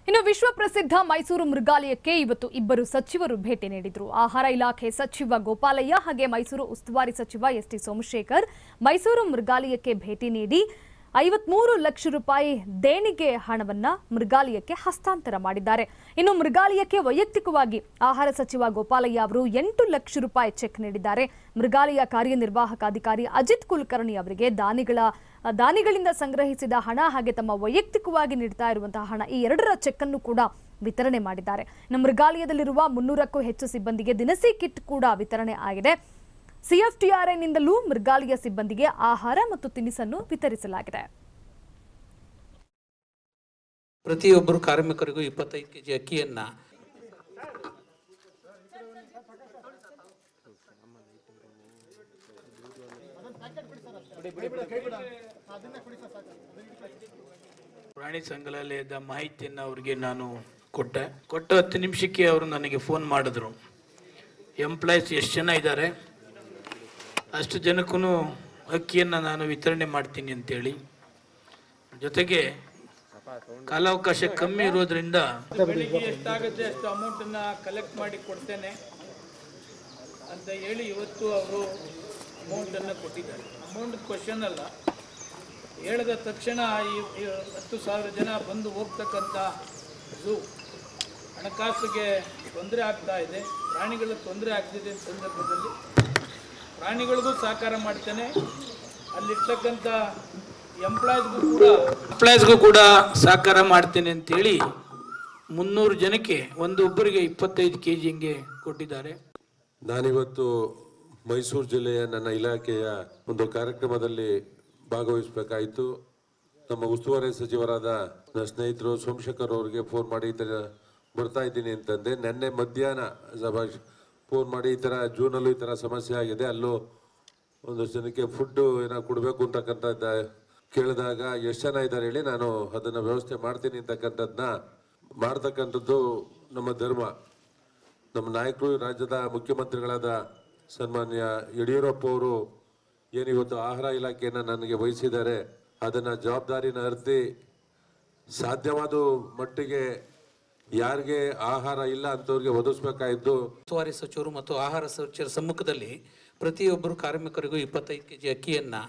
ಇನ್ನು ವಿಶ್ವ ಪ್ರಸಿದ್ಧ ಮೈಸೂರು ಮೃಗಾಲಯಕ್ಕೆ ಇವತ್ತು ಇಬ್ಬರು ಸಚಿವರು ಭೇಟಿ ನೀಡಿದ್ರು ಆಹಾರ ಇಲಾಖೆ ಸಚಿವ ಗೋಪಾಲಯ್ಯ ಹಾಗೆ ಮೈಸೂರು ಉಸ್ತುವಾರಿ ಸಚಿವ ಎಸ್ ಟಿ ಸೋಮಶೇಖರ್ ಮೈಸೂರು ಮೃಗಾಲಯಕ್ಕೆ ಭೇಟಿ ನೀಡಿ ಐವತ್ಮೂರು ಲಕ್ಷ ರೂಪಾಯಿ ದೇಣಿಗೆ ಹಣವನ್ನ ಮೃಗಾಲಯಕ್ಕೆ ಹಸ್ತಾಂತರ ಮಾಡಿದ್ದಾರೆ ಇನ್ನು ಮೃಗಾಲಯಕ್ಕೆ ವೈಯಕ್ತಿಕವಾಗಿ ಆಹಾರ ಸಚಿವ ಗೋಪಾಲಯ್ಯ ಅವರು ಎಂಟು ಲಕ್ಷ ರೂಪಾಯಿ ಚೆಕ್ ನೀಡಿದ್ದಾರೆ ಮೃಗಾಲಯ ಕಾರ್ಯನಿರ್ವಾಹಕ ಅಧಿಕಾರಿ ಅಜಿತ್ ಕುಲಕರ್ಣಿ ಅವರಿಗೆ ದಾನಿಗಳ ದಾನಿಗಳಿಂದ ಸಂಗ್ರಹಿಸಿದ ಹಣ ಹಾಗೆ ತಮ್ಮ ವೈಯಕ್ತಿಕವಾಗಿ ನೀಡ್ತಾ ಇರುವಂತಹ ಹಣ ಈ ಎರಡರ ಚೆಕ್ ಅನ್ನು ಕೂಡ ವಿತರಣೆ ಮಾಡಿದ್ದಾರೆ ಇನ್ನು ಮೃಗಾಲಯದಲ್ಲಿರುವ ಮುನ್ನೂರಕ್ಕೂ ಹೆಚ್ಚು ಸಿಬ್ಬಂದಿಗೆ ದಿನಸಿ ಕಿಟ್ ಕೂಡ ವಿತರಣೆ ಆಗಿದೆ ಸಿಎಫ್ಟಿಆರ್ಐನಿಂದಲೂ ಮೃಗಾಲಯ ಸಿಬ್ಬಂದಿಗೆ ಆಹಾರ ಮತ್ತು ತಿನಿಸನ್ನು ವಿತರಿಸಲಾಗಿದೆ ಪ್ರತಿಯೊಬ್ಬರು ಕಾರ್ಮಿಕರಿಗೂ ಇಪ್ಪತ್ತೈದು ಕೆಜಿ ಅಕ್ಕಿಯನ್ನ ಪ್ರಾಣಿ ಸಂಗ್ರಹಾಲಯದ ಮಾಹಿತಿಯನ್ನು ಅವರಿಗೆ ನಾನು ಕೊಟ್ಟೆ ಕೊಟ್ಟ ಹತ್ತು ನಿಮಿಷಕ್ಕೆ ಅವರು ನನಗೆ ಫೋನ್ ಮಾಡಿದ್ರು ಎಂಪ್ಲಾಯೀಸ್ ಎಷ್ಟು ಜನ ಇದ್ದಾರೆ ಅಷ್ಟು ಜನಕ್ಕೂ ಅಕ್ಕಿಯನ್ನು ನಾನು ವಿತರಣೆ ಮಾಡ್ತೀನಿ ಅಂತೇಳಿ ಜೊತೆಗೆ ಕಾಲಾವಕಾಶ ಕಮ್ಮಿ ಇರೋದ್ರಿಂದ ಬೆಳಿಗ್ಗೆ ಎಷ್ಟಾಗುತ್ತೆ ಅಷ್ಟು ಅಮೌಂಟನ್ನು ಕಲೆಕ್ಟ್ ಮಾಡಿ ಕೊಡ್ತೇನೆ ಅಂತ ಹೇಳಿ ಇವತ್ತು ಅವರು ಅಮೌಂಟನ್ನು ಕೊಟ್ಟಿದ್ದಾರೆ ಅಮೌಂಟ್ ಕ್ವಶನ್ ಅಲ್ಲ ಹೇಳಿದ ತಕ್ಷಣ ಈ ಈ ಹತ್ತು ಸಾವಿರ ಜನ ಬಂದು ಹೋಗ್ತಕ್ಕಂಥ ಝೂ ಹಣಕಾಸಿಗೆ ತೊಂದರೆ ಆಗ್ತಾ ಇದೆ ಪ್ರಾಣಿಗಳಿಗೆ ತೊಂದರೆ ಆಗ್ತಿದೆ ಸಂದರ್ಭದಲ್ಲಿ ಪ್ರಾಣಿಗಳಿಗೂ ಸಹಕಾರ ಮಾಡ್ತೇನೆ ಅಲ್ಲಿರ್ತಕ್ಕಂಥ ಎಂಪ್ಲಾಯ್ಸ್ಗೂ ಕೂಡ ಎಂಪ್ಲಾಯ್ಸ್ಗೂ ಕೂಡ ಸಹಕಾರ ಮಾಡ್ತೇನೆ ಅಂತೇಳಿ ಮುನ್ನೂರು ಜನಕ್ಕೆ ಒಂದು ಒಬ್ಬರಿಗೆ ಇಪ್ಪತ್ತೈದು ಕೆ ಜಿ ಹಿಂಗೆ ಕೊಟ್ಟಿದ್ದಾರೆ ನಾನಿವತ್ತು ಮೈಸೂರು ಜಿಲ್ಲೆಯ ನನ್ನ ಇಲಾಖೆಯ ಒಂದು ಕಾರ್ಯಕ್ರಮದಲ್ಲಿ ಭಾಗವಹಿಸಬೇಕಾಯಿತು ನಮ್ಮ ಉಸ್ತುವಾರಿ ಸಚಿವರಾದ ನನ್ನ ಸ್ನೇಹಿತರು ಸೋಮಶೇಖರ್ ಅವರಿಗೆ ಫೋನ್ ಮಾಡಿ ಈ ಥರ ಬರ್ತಾ ಇದ್ದೀನಿ ಅಂತಂದೆ ನಿನ್ನೆ ಮಧ್ಯಾಹ್ನ ಸಭಾ- ಫೋನ್ ಮಾಡಿ ಈ ಥರ ಜೂನಲ್ಲೂ ಈ ಥರ ಸಮಸ್ಯೆ ಆಗಿದೆ ಅಲ್ಲೂ ಒಂದಷ್ಟು ಜನಕ್ಕೆ ಫುಡ್ಡು ಏನೋ ಕೊಡಬೇಕು ಅಂತಕ್ಕಂಥದ್ದು ಕೇಳಿದಾಗ ಎಷ್ಟು ಜನ ಇದ್ದಾರೆ ಹೇಳಿ ನಾನು ಅದನ್ನು ವ್ಯವಸ್ಥೆ ಮಾಡ್ತೀನಿ ಅಂತಕ್ಕಂಥದ್ದನ್ನ ಮಾಡ್ತಕ್ಕಂಥದ್ದು ನಮ್ಮ ಧರ್ಮ ನಮ್ಮ ನಾಯಕರು ರಾಜ್ಯದ ಮುಖ್ಯಮಂತ್ರಿಗಳಾದ ಸನ್ಮಾನ್ಯ ಯಡಿಯೂರಪ್ಪ ಅವರು ಏನಿವತ್ತು ಆಹಾರ ಇಲಾಖೆಯನ್ನು ನನಗೆ ವಹಿಸಿದ್ದಾರೆ ಅದನ್ನು ಜವಾಬ್ದಾರಿನ ಅರ್ತಿ ಸಾಧ್ಯವಾದ ಮಟ್ಟಿಗೆ ಯಾರಿಗೆ ಆಹಾರ ಇಲ್ಲ ಅಂಥವ್ರಿಗೆ ಒದಗಿಸ್ಬೇಕಾಯಿದ್ದು ಉಸ್ತುವಾರಿ ಸಚಿವರು ಮತ್ತು ಆಹಾರ ಸಚಿವರ ಸಮ್ಮುಖದಲ್ಲಿ ಪ್ರತಿಯೊಬ್ಬರು ಕಾರ್ಮಿಕರಿಗೂ ಇಪ್ಪತ್ತೈದು ಕೆ ಜಿ ಅಕ್ಕಿಯನ್ನು